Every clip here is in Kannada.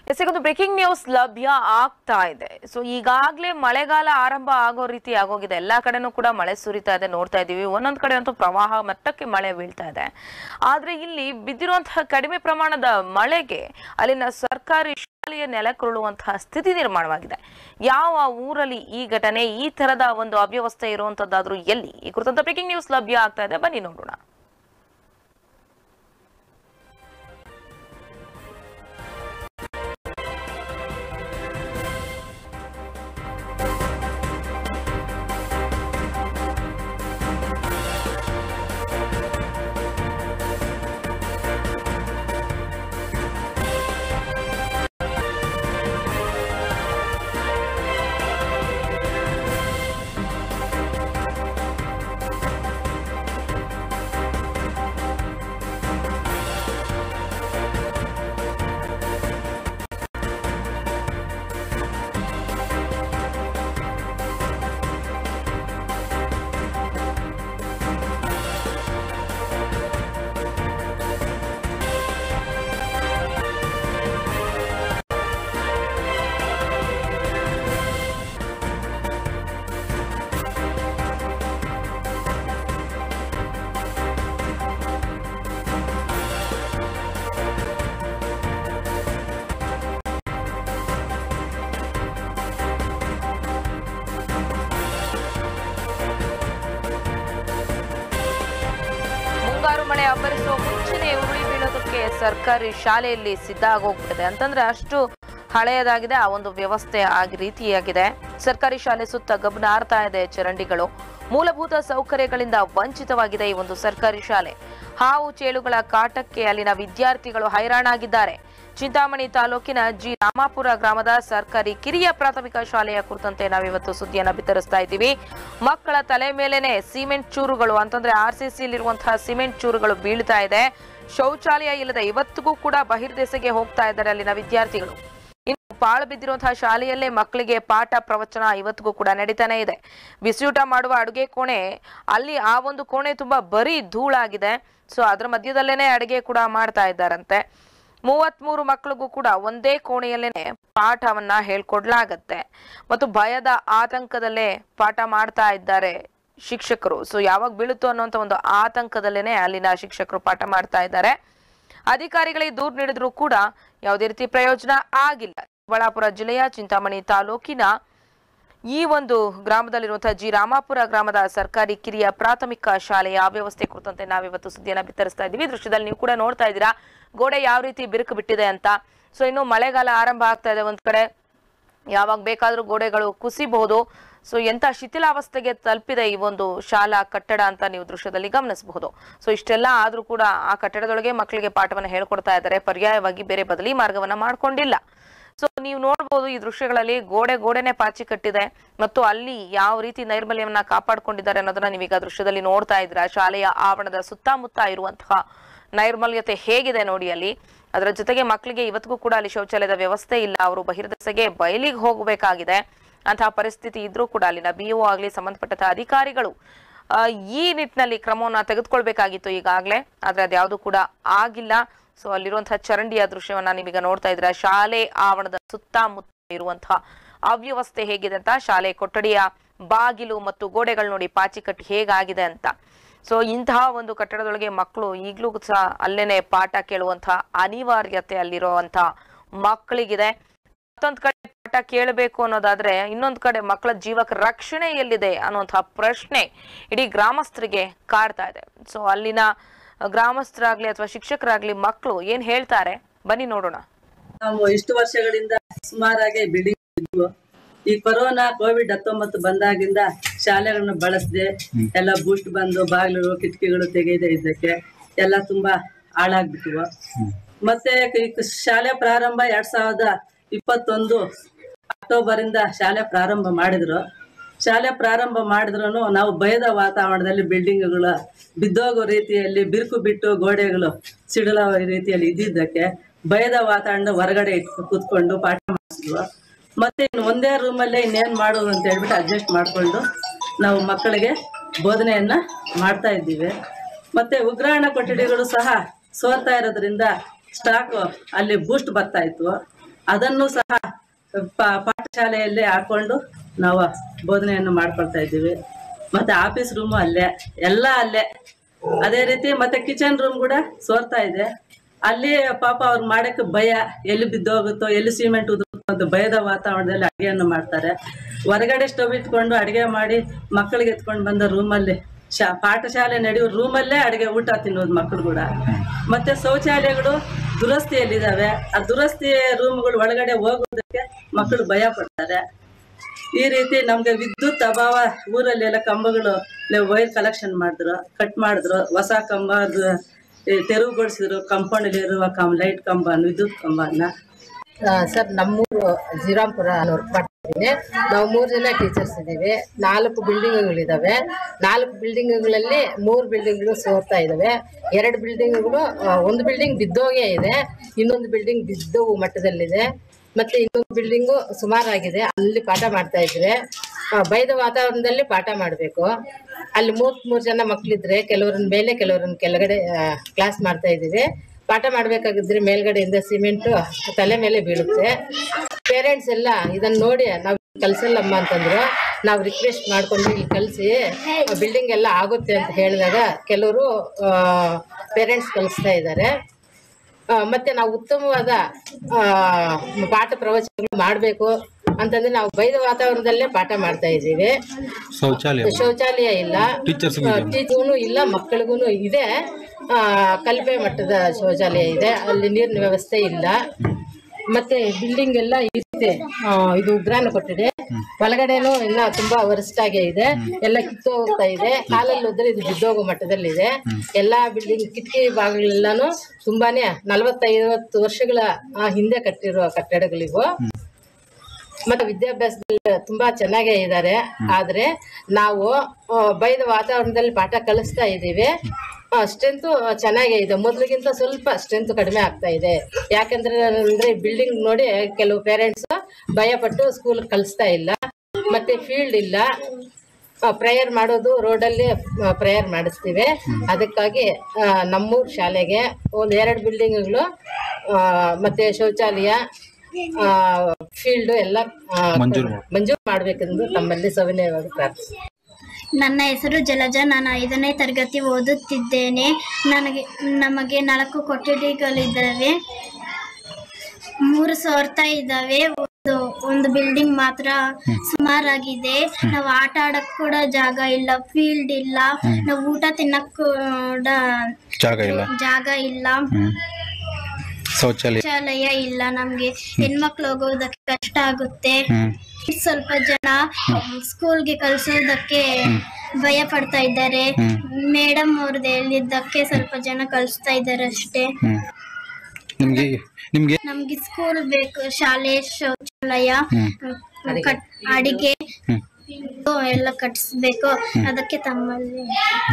ಎಸಗೊಂದು ಬ್ರೇಕಿಂಗ್ ನ್ಯೂಸ್ ಲಭ್ಯ ಆಗ್ತಾ ಇದೆ ಸೊ ಈಗಾಗಲೇ ಮಳೆಗಾಲ ಆರಂಭ ಆಗೋ ರೀತಿ ಆಗೋಗಿದೆ ಎಲ್ಲಾ ಕಡೆನೂ ಕೂಡ ಮಳೆ ಸುರಿತಾ ಇದೆ ನೋಡ್ತಾ ಇದೀವಿ ಒಂದೊಂದ್ ಕಡೆ ಅಂತೂ ಪ್ರವಾಹ ಮಟ್ಟಕ್ಕೆ ಮಳೆ ಬೀಳ್ತಾ ಇದೆ ಆದ್ರೆ ಇಲ್ಲಿ ಬಿದ್ದಿರುವಂತಹ ಕಡಿಮೆ ಪ್ರಮಾಣದ ಮಳೆಗೆ ಅಲ್ಲಿನ ಸರ್ಕಾರಿ ಶಾಲೆಯ ನೆಲಕ್ಕುರುಳುವಂತಹ ಸ್ಥಿತಿ ನಿರ್ಮಾಣವಾಗಿದೆ ಯಾವ ಊರಲ್ಲಿ ಈ ಘಟನೆ ಈ ತರದ ಒಂದು ಅವ್ಯವಸ್ಥೆ ಇರುವಂತದ್ದಾದ್ರೂ ಎಲ್ಲಿ ಈ ಕುರಿತಂತ ಬ್ರೇಕಿಂಗ್ ನ್ಯೂಸ್ ಲಭ್ಯ ಆಗ್ತಾ ಇದೆ ಬನ್ನಿ ನೋಡೋಣ ಮುಂಗಾರು ಮಳೆ ಅಬ್ಬರಿಸುವ ಮುಂಚೆನೆ ಉರುಳಿ ಬೀಳೋದಕ್ಕೆ ಸರ್ಕಾರಿ ಶಾಲೆಯಲ್ಲಿ ಸಿದ್ಧ ಆಗೋಗ್ಬಿಟ್ಟಿದೆ ಅಂತಂದ್ರೆ ಅಷ್ಟು ಹಳೆಯದಾಗಿದೆ ಆ ಒಂದು ವ್ಯವಸ್ಥೆ ಆಗಿ ರೀತಿಯಾಗಿದೆ ಸರ್ಕಾರಿ ಶಾಲೆ ಸುತ್ತ ಗಮನ ಆರ್ತಾ ಇದೆ ಚರಂಡಿಗಳು ಮೂಲಭೂತ ಸೌಕರ್ಯಗಳಿಂದ ವಂಚಿತವಾಗಿದೆ ಈ ಒಂದು ಸರ್ಕಾರಿ ಶಾಲೆ ಹಾವು ಚೇಳುಗಳ ಕಾಟಕ್ಕೆ ಅಲ್ಲಿನ ವಿದ್ಯಾರ್ಥಿಗಳು ಹೈರಾಣಾಗಿದ್ದಾರೆ ಚಿಂತಾಮಣಿ ತಾಲೂಕಿನ ಜಿ ರಾಮಾಪುರ ಗ್ರಾಮದ ಸರ್ಕಾರಿ ಕಿರಿಯ ಪ್ರಾಥಮಿಕ ಶಾಲೆಯ ಕುರಿತಂತೆ ನಾವಿವತ್ತು ಸುದ್ದಿಯನ್ನ ಬಿತ್ತರಿಸ್ತಾ ಇದ್ದೀವಿ ಮಕ್ಕಳ ತಲೆ ಮೇಲೆನೆ ಸಿಮೆಂಟ್ ಚೂರುಗಳು ಅಂತಂದ್ರೆ ಆರ್ ಸಿ ಸಿಲಿರುವಂತಹ ಸಿಮೆಂಟ್ ಚೂರುಗಳು ಬೀಳ್ತಾ ಇದೆ ಶೌಚಾಲಯ ಇಲ್ಲದೆ ಇವತ್ತಿಗೂ ಕೂಡ ಬಹಿರ್ದೆಸೆಗೆ ಹೋಗ್ತಾ ಇದ್ದಾರೆ ಅಲ್ಲಿನ ವಿದ್ಯಾರ್ಥಿಗಳು ಇನ್ನು ಪಾಳು ಬಿದ್ದಿರುವಂತಹ ಶಾಲೆಯಲ್ಲೇ ಮಕ್ಕಳಿಗೆ ಪಾಠ ಪ್ರವಚನ ಇವತ್ತಿಗೂ ಕೂಡ ನಡೀತಾನೆ ಇದೆ ಬಿಸಿಯೂಟ ಮಾಡುವ ಅಡುಗೆ ಕೋಣೆ ಅಲ್ಲಿ ಆ ಒಂದು ಕೋಣೆ ತುಂಬಾ ಬರೀ ಧೂಳಾಗಿದೆ ಸೊ ಅದರ ಮಧ್ಯದಲ್ಲೇನೆ ಅಡುಗೆ ಕೂಡ ಮಾಡ್ತಾ ಇದ್ದಾರಂತೆ ಮೂವತ್ಮೂರು ಮಕ್ಕಳಿಗೂ ಕೂಡ ಒಂದೇ ಕೋಣೆಯಲ್ಲೇನೆ ಪಾಠವನ್ನ ಹೇಳ್ಕೊಡ್ಲಾಗತ್ತೆ ಮತ್ತು ಭಯದ ಆತಂಕದಲ್ಲೇ ಪಾಠ ಮಾಡ್ತಾ ಇದ್ದಾರೆ ಶಿಕ್ಷಕರು ಸೊ ಯಾವಾಗ ಬೀಳುತ್ತೋ ಅನ್ನೋಂಥ ಒಂದು ಆತಂಕದಲ್ಲೇನೆ ಅಲ್ಲಿನ ಶಿಕ್ಷಕರು ಪಾಠ ಮಾಡ್ತಾ ಇದ್ದಾರೆ ಅಧಿಕಾರಿಗಳಿಗೆ ದೂರು ನೀಡಿದ್ರು ಕೂಡ ಯಾವುದೇ ರೀತಿ ಪ್ರಯೋಜನ ಆಗಿಲ್ಲ ಚಿಕ್ಕಬಳ್ಳಾಪುರ ಜಿಲ್ಲೆಯ ಚಿಂತಾಮಣಿ ತಾಲೂಕಿನ ಈ ಒಂದು ಗ್ರಾಮದಲ್ಲಿರುವಂತಹ ಜಿ ರಾಮಾಪುರ ಗ್ರಾಮದ ಸರ್ಕಾರಿ ಕಿರಿಯ ಪ್ರಾಥಮಿಕ ಶಾಲೆಯ ಅವ್ಯವಸ್ಥೆ ಕುರಿತಂತೆ ನಾವಿವತ್ತು ಸುದ್ದಿಯನ್ನ ಬಿತ್ತರಿಸ್ತಾ ಇದ್ದೀವಿ ಈ ದೃಶ್ಯದಲ್ಲಿ ನೀವು ಕೂಡ ನೋಡ್ತಾ ಇದ್ದೀರಾ ಗೋಡೆ ಯಾವ ರೀತಿ ಬಿರುಕು ಬಿಟ್ಟಿದೆ ಅಂತ ಸೊ ಇನ್ನು ಮಳೆಗಾಲ ಆರಂಭ ಆಗ್ತಾ ಇದೆ ಒಂದ್ ಕಡೆ ಯಾವಾಗ ಬೇಕಾದ್ರೂ ಗೋಡೆಗಳು ಕುಸಿಬಹುದು ಸೊ ಎಂತ ಶಿಥಿಲಾವಸ್ಥೆಗೆ ತಲುಪಿದೆ ಈ ಒಂದು ಶಾಲಾ ಕಟ್ಟಡ ಅಂತ ನೀವು ದೃಶ್ಯದಲ್ಲಿ ಗಮನಿಸಬಹುದು ಸೊ ಇಷ್ಟೆಲ್ಲ ಆದ್ರೂ ಕೂಡ ಆ ಕಟ್ಟಡದೊಳಗೆ ಮಕ್ಕಳಿಗೆ ಪಾಠವನ್ನ ಹೇಳ್ಕೊಡ್ತಾ ಇದ್ದಾರೆ ಪರ್ಯಾಯವಾಗಿ ಬೇರೆ ಬದಲಿ ಮಾರ್ಗವನ್ನ ಮಾಡ್ಕೊಂಡಿಲ್ಲ ಸೊ ನೀವು ನೋಡಬಹುದು ಈ ದೃಶ್ಯಗಳಲ್ಲಿ ಗೋಡೆ ಗೋಡೆನೆ ಪಾಚಿ ಕಟ್ಟಿದೆ ಮತ್ತು ಅಲ್ಲಿ ಯಾವ ರೀತಿ ನೈರ್ಮಲ್ಯವನ್ನ ಕಾಪಾಡ್ಕೊಂಡಿದ್ದಾರೆ ಅನ್ನೋದನ್ನ ನೀವೀಗ ದೃಶ್ಯದಲ್ಲಿ ನೋಡ್ತಾ ಇದ್ದೀರಾ ಶಾಲೆಯ ಆವರಣದ ಸುತ್ತಮುತ್ತ ಇರುವಂತಹ ನೈರ್ಮಲ್ಯತೆ ಹೇಗಿದೆ ನೋಡಿ ಅಲ್ಲಿ ಅದರ ಜೊತೆಗೆ ಮಕ್ಕಳಿಗೆ ಇವತ್ತಿಗೂ ಕೂಡ ಅಲ್ಲಿ ಶೌಚಾಲಯದ ವ್ಯವಸ್ಥೆ ಇಲ್ಲ ಅವರು ಬಹಿರ್ದೆಸೆಗೆ ಬಯಲಿಗೆ ಹೋಗಬೇಕಾಗಿದೆ ಅಂತಹ ಪರಿಸ್ಥಿತಿ ಇದ್ರೂ ಕೂಡ ಅಲ್ಲಿನ ಬಿಒ ಆಗ್ಲಿ ಸಂಬಂಧಪಟ್ಟಂತಹ ಅಧಿಕಾರಿಗಳು ಆ, ಈ ನಿಟ್ಟಿನಲ್ಲಿ ಕ್ರಮವನ್ನ ತೆಗೆದುಕೊಳ್ಬೇಕಾಗಿತ್ತು ಈಗಾಗಲೇ ಆದ್ರೆ ಅದ್ಯಾವುದು ಕೂಡ ಆಗಿಲ್ಲ ಸೊ ಅಲ್ಲಿರುವಂತಹ ಚರಂಡಿಯ ದೃಶ್ಯವನ್ನ ನೀವೀಗ ನೋಡ್ತಾ ಇದ್ದೀರಾ ಶಾಲೆ ಆವರಣದ ಸುತ್ತಮುತ್ತ ಇರುವಂತಹ ಅವ್ಯವಸ್ಥೆ ಹೇಗಿದೆ ಅಂತ ಶಾಲೆ ಕೊಠಡಿಯ ಬಾಗಿಲು ಮತ್ತು ಗೋಡೆಗಳು ನೋಡಿ ಪಾಚಿ ಕಟ್ಟಿ ಹೇಗಾಗಿದೆ ಅಂತ ಸೊ ಇಂತಹ ಒಂದು ಕಟ್ಟಡದೊಳಗೆ ಮಕ್ಕಳು ಈಗಲೂ ಸಹ ಅಲ್ಲೇನೆ ಪಾಠ ಕೇಳುವಂತಹ ಅನಿವಾರ್ಯತೆ ಅಲ್ಲಿರುವಂತಹ ಮಕ್ಕಳಿಗಿದೆ ಮತ್ತೊಂದ್ ಕಡೆ ಪಾಠ ಕೇಳಬೇಕು ಅನ್ನೋದಾದ್ರೆ ಇನ್ನೊಂದ್ ಕಡೆ ಮಕ್ಕಳ ಜೀವಕ್ಕೆ ರಕ್ಷಣೆ ಎಲ್ಲಿದೆ ಅನ್ನುವಂತಹ ಪ್ರಶ್ನೆ ಇಡೀ ಗ್ರಾಮಸ್ಥರಿಗೆ ಕಾಡ್ತಾ ಇದೆ ಸೊ ಅಲ್ಲಿನ ಗ್ರಾಮಸ್ಥರಾಗ್ಲಿ ಅಥವಾ ಶಿಕ್ಷಕರಾಗ್ಲಿ ಮಕ್ಕಳು ಏನ್ ಹೇಳ್ತಾರೆ ಬನ್ನಿ ನೋಡೋಣ ನಾವು ಇಷ್ಟು ವರ್ಷಗಳಿಂದ ಸುಮಾರಾಗಿ ಬಿಲ್ಡಿಂಗ್ ಇದ್ವು ಈ ಕೊರೋನಾ ಕೋವಿಡ್ ಹತ್ತೊಂಬತ್ತು ಬಂದಾಗಿಂದ ಶಾಲೆಗಳನ್ನ ಬಳಸದೆ ಎಲ್ಲ ಬೂಸ್ಟ್ ಬಂದು ಬಾಗಿಲು ಕಿಟಕಿಗಳು ತೆಗೆಯದೆ ಇದ್ದಕ್ಕೆ ಎಲ್ಲ ತುಂಬಾ ಹಾಳಾಗ್ಬಿಟ್ಟಿವ ಮತ್ತೆ ಈ ಕ- ಶಾಲೆ ಪ್ರಾರಂಭ ಎರಡ್ ಸಾವಿರದ ಇಪ್ಪತ್ತೊಂದು ಅಕ್ಟೋಬರ್ ಇಂದ ಶಾಲೆ ಪ್ರಾರಂಭ ಮಾಡಿದ್ರು ಶಾಲೆ ಪ್ರಾರಂಭ ಮಾಡಿದ್ರು ನಾವು ಭಯದ ವಾತಾವರಣದಲ್ಲಿ ಬಿಲ್ಡಿಂಗ್ಗಳು ಬಿದ್ದೋಗೋ ರೀತಿಯಲ್ಲಿ ಬಿರುಕು ಬಿಟ್ಟು ಗೋಡೆಗಳು ಸಿಡಿಲೋ ರೀತಿಯಲ್ಲಿ ಇದ್ದಿದ್ದಕ್ಕೆ ಭಯದ ವಾತಾವರಣ ಹೊರಗಡೆ ಇಟ್ಟು ಕೂತ್ಕೊಂಡು ಪಾಠ ಮಾಡಿಸಿದ್ವು ಮತ್ತೆ ಇನ್ನು ಒಂದೇ ರೂಮಲ್ಲೇ ಇನ್ನೇನ್ ಮಾಡೋದು ಅಂತ ಹೇಳ್ಬಿಟ್ಟು ಅಡ್ಜಸ್ಟ್ ಮಾಡಿಕೊಂಡು ನಾವು ಮಕ್ಕಳಿಗೆ ಬೋಧನೆಯನ್ನ ಮಾಡ್ತಾ ಇದ್ದೀವಿ ಮತ್ತೆ ಉಗ್ರಾಣ ಕೊಠಡಿಗಳು ಸಹ ಸೋರ್ತಾ ಇರೋದ್ರಿಂದ ಸ್ಟಾಕ್ ಅಲ್ಲಿ ಬೂಸ್ಟ್ ಬರ್ತಾ ಇತ್ತು ಅದನ್ನು ಸಹ ಪ- ಪಾಠಶಾಲೆಯಲ್ಲೇ ಹಾಕೊಂಡು ನಾವು ಬೋಧನೆಯನ್ನು ಮಾಡ್ಕೊಳ್ತಾ ಇದ್ದೀವಿ ಮತ್ತೆ ಆಫೀಸ್ ರೂಮು ಅಲ್ಲೇ ಎಲ್ಲ ಅಲ್ಲೇ ಅದೇ ರೀತಿ ಮತ್ತೆ ಕಿಚನ್ ರೂಮ್ ಕೂಡ ಸೋರ್ತಾ ಇದೆ ಅಲ್ಲಿ ಪಾಪ ಅವ್ರು ಮಾಡಕ್ಕೆ ಭಯ ಎಲ್ಲಿ ಬಿದ್ದೋಗುತ್ತೋ ಎಲ್ಲಿ ಸಿಮೆಂಟ್ ಉದುರುತ್ತೋ ಅಂತ ಭಯದ ವಾತಾವರಣದಲ್ಲಿ ಅಡುಗೆಯನ್ನು ಮಾಡ್ತಾರೆ ಹೊರಗಡೆ ಸ್ಟವ್ ಇಟ್ಕೊಂಡು ಅಡುಗೆ ಮಾಡಿ ಮಕ್ಕಳಿಗೆ ಎತ್ಕೊಂಡು ಬಂದ ರೂಮಲ್ಲಿ ಶಾ ಪಾಠಶಾಲೆ ನಡೆಯುವ ರೂಮಲ್ಲೇ ಅಡುಗೆ ಊಟ ತಿನ್ನೋದು ಮಕ್ಕಳು ಕೂಡ ಮತ್ತೆ ಶೌಚಾಲಯಗಳು ದುರಸ್ತಿಯಲ್ಲಿದ್ದಾವೆ ಆ ದುರಸ್ತಿ ರೂಮ್ಗಳು ಒಳಗಡೆ ಹೋಗೋದಕ್ಕೆ ಮಕ್ಕಳು ಭಯ ಪಡ್ತಾರೆ ಈ ರೀತಿ ನಮ್ಗೆ ವಿದ್ಯುತ್ ಅಭಾವ ಊರಲ್ಲಿ ಎಲ್ಲ ಕಂಬಗಳು ವೈರ್ ಕಲೆಕ್ಷನ್ ಮಾಡಿದ್ರು ಕಟ್ ಮಾಡಿದ್ರು ಹೊಸ ಕಂಬ ಅದು ಈ ತೆರವುಗೊಳಿಸಿದ್ರು ಕಾಂಪೌಂಡ್ ಇರುವ ಕಂ ಲೈಟ್ ಕಂಬ ವಿದ್ಯುತ್ ಕಂಬನ ಆ, ಸರ್ ನಮ್ಮೂರು ಶ್ರೀರಾಮ್ಪುರ ವರ್ಕ್ ಮಾಡ್ತಿದ್ದೀನಿ ನಾವು ಮೂರು ಜನ ಟೀಚರ್ಸ್ ಇದ್ದೀವಿ ನಾಲ್ಕು ಬಿಲ್ಡಿಂಗ್ಗಳಿದ್ದಾವೆ ನಾಲ್ಕು ಬಿಲ್ಡಿಂಗ್ಗಳಲ್ಲಿ ಮೂರು ಬಿಲ್ಡಿಂಗ್ಗಳು ಸೋರ್ತಾ ಇದ್ದಾವೆ ಎರಡು ಬಿಲ್ಡಿಂಗ್ಗಳು ಒಂದು ಬಿಲ್ಡಿಂಗ್ ಬಿದ್ದೋಗೇ ಇದೆ ಇನ್ನೊಂದು ಬಿಲ್ಡಿಂಗ್ ಬಿದ್ದು ಮಟ್ಟದಲ್ಲಿದೆ ಮತ್ತೆ ಇನ್ನೊಂದು ಬಿಲ್ಡಿಂಗು ಸುಮಾರಾಗಿದೆ ಅಲ್ಲಿ ಪಾಠ ಮಾಡ್ತಾ ಇದ್ರೆ ಆ, ಬೈದ ವಾತಾವರಣದಲ್ಲಿ ಪಾಠ ಮಾಡಬೇಕು ಅಲ್ಲಿ ಮೂರ್ ಮೂರು ಜನ ಮಕ್ಕಳಿದ್ರೆ ಕೆಲವ್ರನ್ನ ಮೇಲೆ ಕೆಲವ್ರನ್ನ ಕೆಳಗಡೆ ಕ್ಲಾಸ್ ಮಾಡ್ತಾ ಇದ್ದೀವಿ ಪಾಠ ಮಾಡ್ಬೇಕಾಗಿದ್ರೆ ಮೇಲ್ಗಡೆಯಿಂದ ಸಿಮೆಂಟ್ ತಲೆ ಮೇಲೆ ಬೀಳುತ್ತೆ ಪೇರೆಂಟ್ಸ್ ಎಲ್ಲ ಇದನ್ನ ನೋಡಿ ನಾವು ಕಲ್ಸಲ್ಲಮ್ಮ ಅಂತಂದ್ರು ನಾವು ರಿಕ್ವೆಸ್ಟ್ ಮಾಡ್ಕೊಂಡು ಇಲ್ಲಿ ಕಲಿಸಿ ಬಿಲ್ಡಿಂಗ್ ಎಲ್ಲ ಆಗುತ್ತೆ ಅಂತ ಹೇಳಿದಾಗ ಕೆಲವರು ಪೇರೆಂಟ್ಸ್ ಕಲಿಸ್ತಾ ಇದ್ದಾರೆ ಆ, ಮತ್ತೆ ನಾವು ಉತ್ತಮವಾದ ಆ, ಪಾಠ ಪ್ರವಚನಗಳು ಮಾಡಬೇಕು ಅಂತಂದ್ರೆ ನಾವು ಬೈದ ವಾತಾವರಣದಲ್ಲೇ ಪಾಠ ಮಾಡ್ತಾ ಇದ್ದೀವಿ ಶೌಚಾಲಯ ಶೌಚಾಲಯ ಇಲ್ಲ Teachers ಗೂ ಇದೆಯಾ? ಟೀಚರ್ಗೂ ಇಲ್ಲ ಮಕ್ಕಳಿಗೂ ಇದೆ ಆ, ಕಲ್ಪೆ ಮಟ್ಟದ ಶೌಚಾಲಯ ಇದೆ ಅಲ್ಲಿ ನೀರಿನ ವ್ಯವಸ್ಥೆ ಇಲ್ಲ ಮತ್ತೆ ಬಿಲ್ಡಿಂಗ್ ಎಲ್ಲ ಈ ರೀತಿ ಆ, ಇದು ಉಗ್ರಾಣ ಕೊಟ್ಟಿದೆ ಒಳಗಡೆನೂ ಇನ್ನ ತುಂಬಾ ವರಿಷ್ಠಾಗೆ ಇದೆ ಎಲ್ಲ ಕಿತ್ತು ಹೋಗ್ತಾ ಇದೆ ಕಾಲಲ್ಲಿ ಹೋದ್ರೆ ಇದು ಬಿದ್ದೋಗೋ ಮಟ್ಟದಲ್ಲಿದೆ ಎಲ್ಲಾ ಬಿಲ್ಡಿಂಗ್ ಕಿಟಕಿ ಬಾಗಿಲೆಲ್ಲಾನು ತುಂಬಾನೇ ನಲವತ್ತೈವತ್ತು ವರ್ಷಗಳ ಆ, ಹಿಂದೆ ಕಟ್ಟಿರುವ ಕಟ್ಟಡಗಳಿವು ಮತ್ತೆ ವಿದ್ಯಾಭ್ಯಾಸದಲ್ಲಿ ತುಂಬಾ ಚೆನ್ನಾಗೇ ಇದ್ದಾರೆ ಆದ್ರೆ ನಾವು ಆ, ಬೈದ ವಾತಾವರಣದಲ್ಲಿ ಪಾಠ ಕಲಿಸ್ತಾ ಇದ್ದೀವಿ ಸ್ಟ್ರೆಂತ್ ಚೆನ್ನಾಗೇ ಇದೆ ಮೊದಲಿಗಿಂತ ಸ್ವಲ್ಪ ಸ್ಟ್ರೆಂತ್ ಕಡಿಮೆ ಆಗ್ತಾ ಇದೆ ಯಾಕಂದ್ರೆ ಅಂದ್ರೆ ಬಿಲ್ಡಿಂಗ್ ನೋಡಿ ಕೆಲವು ಪೇರೆಂಟ್ಸ್ ಭಯಪಟ್ಟು ಸ್ಕೂಲ್ ಕಲಿಸ್ತಾ ಇಲ್ಲ ಮತ್ತೆ ಫೀಲ್ಡ್ ಇಲ್ಲ ಪ್ರೇಯರ್ ಮಾಡೋದು ರೋಡಲ್ಲಿ ಪ್ರೇಯರ್ ಮಾಡಿಸ್ತೀವಿ ಅದಕ್ಕಾಗಿ ಆ, ನಮ್ಮೂರ್ ಶಾಲೆಗೆ ಒಂದು ಎರಡು ಬಿಲ್ಡಿಂಗ್ಗಳು ಮತ್ತೆ ಶೌಚಾಲಯ ಫೀಲ್ಡ್ ಎಲ್ಲ ಆ, ಮಂಜೂರು ಮಾಡು. ಮಂಜೂರು ಮಾಡಬೇಕೆಂದು ತಮ್ಮಲ್ಲಿ ಸವಿನಯವಾಗಿ ಪ್ರಾರ್ಥಿಸಿ ನನ್ನ ಹೆಸರು ಜಲಜ ನಾನು ಐದನೇ ತರಗತಿ ಓದುತ್ತಿದ್ದೇನೆ ನನಗೆ ನಮಗೆ ನಾಲ್ಕು ಕೊಠಡಿಗಳಿದ್ದಾವೆ ಮೂರು ಸೋರ್ತಾ ಇದ್ದಾವೆ ಒಂದು ಒಂದು ಬಿಲ್ಡಿಂಗ್ ಮಾತ್ರ ಸುಮಾರಾಗಿದೆ ನಾವು ಆಟ ಆಡಕ್ ಕೂಡ ಜಾಗ ಇಲ್ಲ ಫೀಲ್ಡ್ ಇಲ್ಲ ನಾವು ಊಟ ತಿನ್ನಕ್ ಕೂಡ ಜಾಗ ಇಲ್ಲ ಜಾಗ ಇಲ್ಲ ಹ್ಮ್ ಶೌಚಾಲಯ ಶೌಚಾಲಯ ಇಲ್ಲ ನಮ್ಗೆ ಹೆಣ್ಮಕ್ಳು ಹೋಗೋದಕ್ಕೆ ಕಷ್ಟ ಆಗುತ್ತೆ ಹ್ಮ್ ಸ್ವಲ್ಪ ಜನ ಸ್ಕೂಲ್ಗೆ ಕಳ್ಸೋದಕ್ಕೆ ಭಯ ಪಡ್ತಾ ಇದ್ದಾರೆ ಮೇಡಮ್ ಅವ್ರದ್ದು ಹೇಳಿದ್ದಕ್ಕೆ ಸ್ವಲ್ಪ ಜನ ಕಳಿಸ್ತಾ ಇದ್ದಾರೆ ಅಷ್ಟೇ ಹ್ಮ್ ನಿಮ್ಗೆ ನಿಮ್ಗೆ ನಮ್ಗೆ ಸ್ಕೂಲ್ ಬೇಕು ಶಾಲೆ ಶೌಚಾಲಯ ಕಟ್- ಅಡಿಗೆ ಹ್ಮ್. ಎಲ್ಲ ಕಟ್ಟಿಸ್ಬೇಕು ಅದಕ್ಕೆ ತಮ್ಮಲ್ಲಿ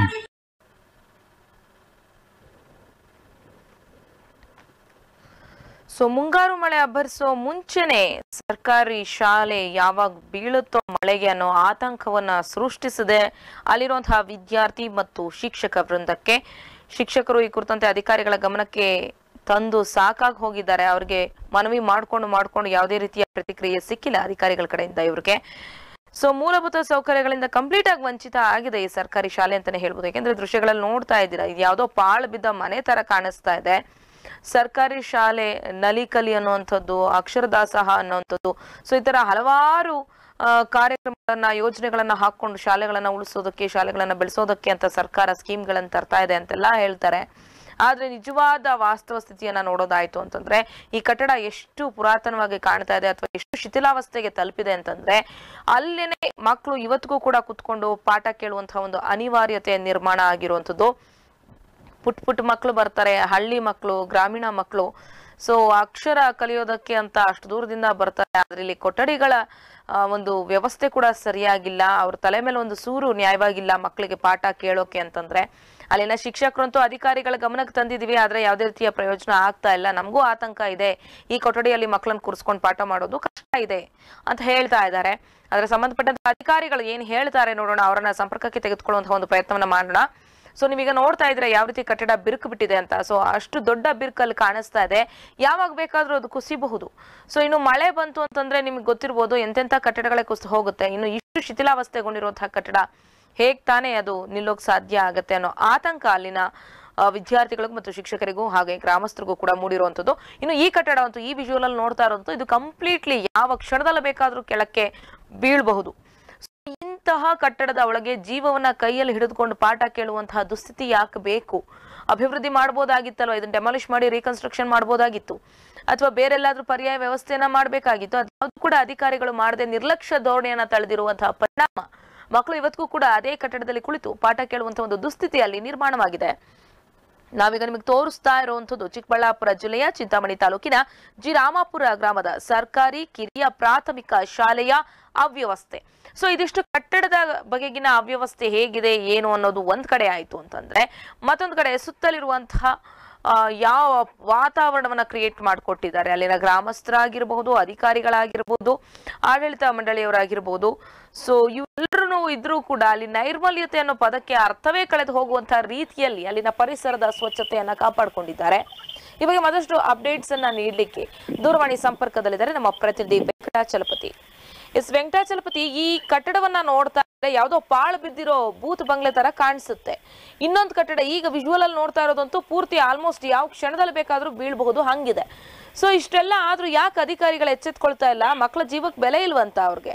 ಸೊ ಮುಂಗಾರು ಮಳೆ ಅಬ್ಬರಿಸೋ ಮುಂಚೆನೆ ಸರ್ಕಾರಿ ಶಾಲೆ ಯಾವಾಗ ಬೀಳುತ್ತೋ ಮಳೆಗೆ ಅನ್ನೋ ಆತಂಕವನ್ನ ಸೃಷ್ಟಿಸಿದೆ ಅಲ್ಲಿರುವಂತಹ ವಿದ್ಯಾರ್ಥಿ ಮತ್ತು ಶಿಕ್ಷಕ ವೃಂದಕ್ಕೆ ಶಿಕ್ಷಕರು ಈ ಕುರಿತಂತೆ ಅಧಿಕಾರಿಗಳ ಗಮನಕ್ಕೆ ತಂದು ಸಾಕಾಗಿ ಹೋಗಿದ್ದಾರೆ ಅವ್ರಿಗೆ ಮನವಿ ಮಾಡ್ಕೊಂಡು ಮಾಡ್ಕೊಂಡು ಯಾವುದೇ ರೀತಿಯ ಪ್ರತಿಕ್ರಿಯೆ ಸಿಕ್ಕಿಲ್ಲ ಅಧಿಕಾರಿಗಳ ಕಡೆಯಿಂದ ಇವ್ರಿಗೆ ಸೊ ಮೂಲಭೂತ ಸೌಕರ್ಯಗಳಿಂದ ಕಂಪ್ಲೀಟ್ ಆಗಿ ವಂಚಿತ ಆಗಿದೆ ಈ ಸರ್ಕಾರಿ ಶಾಲೆ ಅಂತಾನೆ ಹೇಳ್ಬೋದು ಯಾಕೆಂದ್ರೆ ದೃಶ್ಯಗಳಲ್ಲಿ ನೋಡ್ತಾ ಇದ್ದೀರಾ ಇದು ಯಾವುದೋ ಪಾಳು ಬಿದ್ದ ಮನೆ ತರ ಕಾಣಿಸ್ತಾ ಇದೆ ಸರ್ಕಾರಿ ಶಾಲೆ ನಲಿಕಲಿ ಅನ್ನುವಂಥದ್ದು ಅಕ್ಷರದಾಸಹ ಅನ್ನುವಂಥದ್ದು ಸೊ ಈ ತರ ಹಲವಾರು ಆ, ಕಾರ್ಯಕ್ರಮಗಳನ್ನ ಯೋಜನೆಗಳನ್ನ ಹಾಕೊಂಡು ಶಾಲೆಗಳನ್ನ ಉಳಿಸೋದಕ್ಕೆ ಶಾಲೆಗಳನ್ನ ಬೆಳೆಸೋದಕ್ಕೆ ಅಂತ ಸರ್ಕಾರ ಸ್ಕೀಮ್ಗಳನ್ನ ತರ್ತಾ ಇದೆ ಅಂತೆಲ್ಲ ಹೇಳ್ತಾರೆ ಆದ್ರೆ ನಿಜವಾದ ವಾಸ್ತವ ಸ್ಥಿತಿಯನ್ನ ನೋಡೋದಾಯ್ತು ಅಂತಂದ್ರೆ ಈ ಕಟ್ಟಡ ಎಷ್ಟು ಪುರಾತನವಾಗಿ ಕಾಣ್ತಾ ಇದೆ ಅಥವಾ ಎಷ್ಟು ಶಿಥಿಲಾವಸ್ಥೆಗೆ ತಲುಪಿದೆ ಅಂತಂದ್ರೆ ಅಲ್ಲೇನೆ ಮಕ್ಕಳು ಇವತ್ತಿಗೂ ಕೂಡ ಕುತ್ಕೊಂಡು ಪಾಠ ಕೇಳುವಂತಹ ಒಂದು ಅನಿವಾರ್ಯತೆ ನಿರ್ಮಾಣ ಆಗಿರುವಂಥದ್ದು ಪುಟ್ ಪುಟ್ ಮಕ್ಕಳು ಬರ್ತಾರೆ ಹಳ್ಳಿ ಮಕ್ಕಳು ಗ್ರಾಮೀಣ ಮಕ್ಕಳು ಸೊ ಅಕ್ಷರ ಕಲಿಯೋದಕ್ಕೆ ಅಂತ ಅಷ್ಟು ದೂರದಿಂದ ಬರ್ತಾರೆ ಆದ್ರೆ ಇಲ್ಲಿ ಕೊಠಡಿಗಳ ಆ, ಒಂದು ವ್ಯವಸ್ಥೆ ಕೂಡ ಸರಿಯಾಗಿಲ್ಲ ಅವ್ರ ತಲೆ ಮೇಲೆ ಒಂದು ಸೂರು ನ್ಯಾಯವಾಗಿಲ್ಲ ಮಕ್ಕಳಿಗೆ ಪಾಠ ಕೇಳೋಕೆ ಅಂತಂದ್ರೆ ಅಲ್ಲಿನ ಶಿಕ್ಷಕರಂತೂ ಅಧಿಕಾರಿಗಳ ಗಮನಕ್ಕೆ ತಂದಿದೀವಿ ಆದ್ರೆ ಯಾವುದೇ ರೀತಿಯ ಪ್ರಯೋಜನ ಆಗ್ತಾ ಇಲ್ಲ ನಮಗೂ ಆತಂಕ ಇದೆ ಈ ಕೊಠಡಿಯಲ್ಲಿ ಮಕ್ಕಳನ್ನ ಕೂರಿಸ್ಕೊಂಡು ಪಾಠ ಮಾಡೋದು ಕಷ್ಟ ಇದೆ ಅಂತ ಹೇಳ್ತಾ ಇದ್ದಾರೆ ಆದ್ರೆ ಸಂಬಂಧಪಟ್ಟಂತ ಅಧಿಕಾರಿಗಳು ಏನ್ ಹೇಳ್ತಾರೆ ನೋಡೋಣ ಅವರನ್ನ ಸಂಪರ್ಕಕ್ಕೆ ತೆಗೆದುಕೊಳ್ಳುವಂತಹ ಒಂದು ಪ್ರಯತ್ನವನ್ನ ಮಾಡೋಣ ಸೊ ನೀವೀಗ ನೋಡ್ತಾ ಇದ್ರೆ ಯಾವ ರೀತಿ ಕಟ್ಟಡ ಬಿರುಕು ಬಿಟ್ಟಿದೆ ಅಂತ ಸೊ ಅಷ್ಟು ದೊಡ್ಡ ಬಿರುಕಲ್ಲಿ ಕಾಣಿಸ್ತಾ ಇದೆ ಯಾವಾಗ ಬೇಕಾದ್ರೂ ಅದು ಕುಸಿಬಹುದು ಸೊ ಇನ್ನು ಮಳೆ ಬಂತು ಅಂತಂದ್ರೆ ನಿಮ್ಗೆ ಗೊತ್ತಿರ್ಬೋದು ಎಂತೆಂಥ ಕಟ್ಟಡಗಳೇ ಕುಸಿದು ಹೋಗುತ್ತೆ ಇನ್ನು ಇಷ್ಟು ಶಿಥಿಲಾವಸ್ಥೆಗೊಂಡಿರುವಂತಹ ಕಟ್ಟಡ ಹೇಗ್ ತಾನೇ ಅದು ನಿಲ್ಲೋಕ್ ಸಾಧ್ಯ ಆಗತ್ತೆ ಅನ್ನೋ ಆತಂಕ ಅಲ್ಲಿನ ಆ, ವಿದ್ಯಾರ್ಥಿಗಳಿಗೂ ಮತ್ತು ಶಿಕ್ಷಕರಿಗೂ ಹಾಗೆ ಗ್ರಾಮಸ್ಥರಿಗೂ ಕೂಡ ಮೂಡಿರುವಂಥದ್ದು ಇನ್ನು ಈ ಕಟ್ಟಡ ಅಂತೂ ಈ ವಿಜುವಲ್ ಅಲ್ಲಿ ನೋಡ್ತಾ ಇರೋಂಥ ಇದು ಕಂಪ್ಲೀಟ್ಲಿ ಯಾವ ಕ್ಷಣದಲ್ಲಿ ಬೇಕಾದ್ರೂ ಕೆಳಕ್ಕೆ ಬೀಳಬಹುದು ಇಂತಹ ಕಟ್ಟಡದ ಒಳಗೆ ಜೀವವನ್ನ ಕೈಯಲ್ಲಿ ಹಿಡಿದುಕೊಂಡು ಪಾಠ ಕೇಳುವಂತಹ ದುಸ್ಥಿತಿ ಯಾಕೆ ಬೇಕು ಅಭಿವೃದ್ಧಿ ಮಾಡ್ಬೋದಾಗಿತ್ತಲ್ವ ಇದನ್ನ ಡೆಮಾಲಿಷ್ ಮಾಡಿ ರೀಕನ್ಸ್ಟ್ರಕ್ಷನ್ ಮಾಡ್ಬೋದಾಗಿತ್ತು ಅಥವಾ ಬೇರೆಲ್ಲಾದ್ರೂ ಪರ್ಯಾಯ ವ್ಯವಸ್ಥೆಯನ್ನ ಮಾಡಬೇಕಾಗಿತ್ತು ಅದು ಕೂಡ ಅಧಿಕಾರಿಗಳು ಮಾಡದೆ ನಿರ್ಲಕ್ಷ್ಯ ಧೋರಣೆಯನ್ನ ತಳೆದಿರುವಂತಹ ಪರಿಣಾಮ ಮಕ್ಕಳು ಇವತ್ತಿಗೂ ಕೂಡ ಅದೇ ಕಟ್ಟಡದಲ್ಲಿ ಕುಳಿತು ಪಾಠ ಕೇಳುವಂತಹ ಒಂದು ದುಸ್ಥಿತಿ ಅಲ್ಲಿ ನಿರ್ಮಾಣವಾಗಿದೆ ನಾವೀಗ ನಿಮಗೆ ತೋರಿಸ್ತಾ ಇರುವಂತದ್ದು ಚಿಕ್ಕಬಳ್ಳಾಪುರ ಜಿಲ್ಲೆಯ ಚಿಂತಾಮಣಿ ತಾಲೂಕಿನ ಜಿ ರಾಮಾಪುರ ಗ್ರಾಮದ ಸರ್ಕಾರಿ ಕಿರಿಯ ಪ್ರಾಥಮಿಕ ಶಾಲೆಯ ಅವ್ಯವಸ್ಥೆ ಸೊ ಇದಿಷ್ಟು ಕಟ್ಟಡದ ಬಗೆಗಿನ ಅವ್ಯವಸ್ಥೆ ಹೇಗಿದೆ ಏನು ಅನ್ನೋದು ಒಂದ್ ಕಡೆ ಆಯ್ತು ಅಂತಂದ್ರೆ ಮತ್ತೊಂದು ಕಡೆ ಸುತ್ತಲಿರುವಂತಹ ಆ, ಯಾವ ವಾತಾವರಣವನ್ನ ಕ್ರಿಯೇಟ್ ಮಾಡಿಕೊಟ್ಟಿದ್ದಾರೆ ಅಲ್ಲಿನ ಗ್ರಾಮಸ್ಥರಾಗಿರ್ಬಹುದು ಅಧಿಕಾರಿಗಳಾಗಿರ್ಬೋದು ಆಡಳಿತ ಮಂಡಳಿಯವರಾಗಿರ್ಬೋದು ಸೊ ಇವೆಲ್ಲರೂ ಇದ್ರೂ ಕೂಡ ಅಲ್ಲಿ ನೈರ್ಮಲ್ಯತೆ ಅನ್ನೋ ಪದಕ್ಕೆ ಅರ್ಥವೇ ಕಳೆದು ಹೋಗುವಂತಹ ರೀತಿಯಲ್ಲಿ ಅಲ್ಲಿನ ಪರಿಸರದ ಸ್ವಚ್ಛತೆಯನ್ನ ಕಾಪಾಡಿಕೊಂಡಿದ್ದಾರೆ ಈ ಬಗ್ಗೆ ಮತ್ತಷ್ಟು ಅಪ್ಡೇಟ್ಸ್ ಅನ್ನ ನೀಡಲಿಕ್ಕೆ ದೂರವಾಣಿ ಸಂಪರ್ಕದಲ್ಲಿದ್ದಾರೆ ನಮ್ಮ ಪ್ರತಿನಿಧಿ ವೆಂಕಟಾಚಲಪತಿ ಎಸ್ ವೆಂಕಟಾಚಲಪತಿ ಈ ಕಟ್ಟಡವನ್ನ ನೋಡ್ತಾ ಇದ್ರೆ ಯಾವ್ದೋ ಪಾಳು ಬಿದ್ದಿರೋ ಬೂತ್ ಬಂಗ್ಲೆ ತರ ಕಾಣಿಸುತ್ತೆ ಇನ್ನೊಂದು ಕಟ್ಟಡ ಈಗ ವಿಜುವಲ್ ಅಲ್ಲಿ ನೋಡ್ತಾ ಇರೋದಂತೂ ಪೂರ್ತಿ ಆಲ್ಮೋಸ್ಟ್ ಯಾವ ಕ್ಷಣದಲ್ಲಿ ಬೇಕಾದ್ರೂ ಬೀಳ್ಬಹುದು ಹಂಗಿದೆ ಸೊ ಇಷ್ಟೆಲ್ಲ ಆದ್ರೂ ಯಾಕೆ ಅಧಿಕಾರಿಗಳು ಎಚ್ಚೆತ್ಕೊಳ್ತಾ ಇಲ್ಲ ಮಕ್ಕಳ ಜೀವಕ್ಕೆ ಬೆಲೆ ಇಲ್ವಂತ ಅವ್ರಿಗೆ